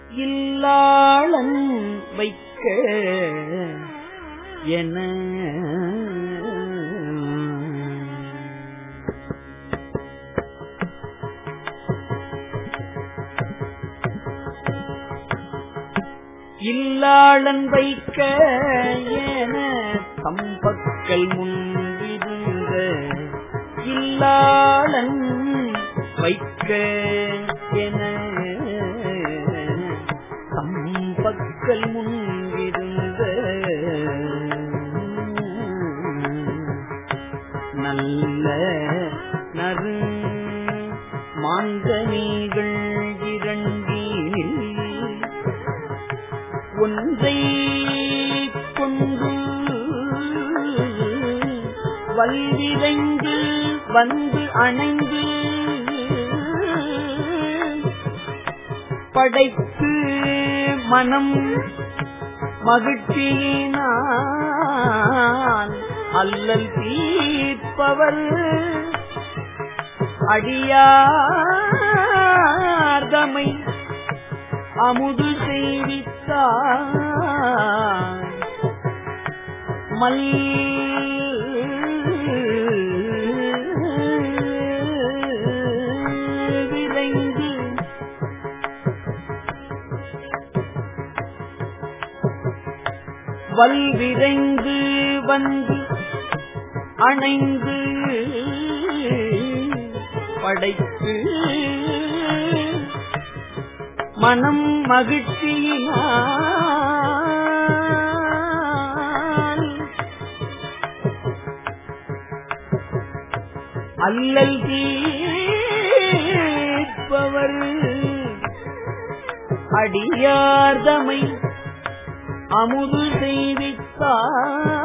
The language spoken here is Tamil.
இல்லாளன் வைக்க என இல்லாளன் வைக்க என தம்பக்கல் முன்பிருந்த இல்லாளன் வைக்க என தம்பக்கல் முன்பிருந்த நல்ல நறு மாங்கனிகள் இரண்டீனில் ஒன்றை கொண்டு வல்விரைந்து வந்து அணைந்து படைத்து மனம் மகிழ்ச்சியினான் அல்லல் தீர்ப்பவர் அடியார்தமை அமுது செய்வித்தார் மல் விரைந்து வல் விரைந்து வந்து அணைந்து படைத்து மனம் மகிழ்ச்சியினால் அல்லல் தீர்ப்பவர் அடியார்தமை அமுது செய்வித்தார்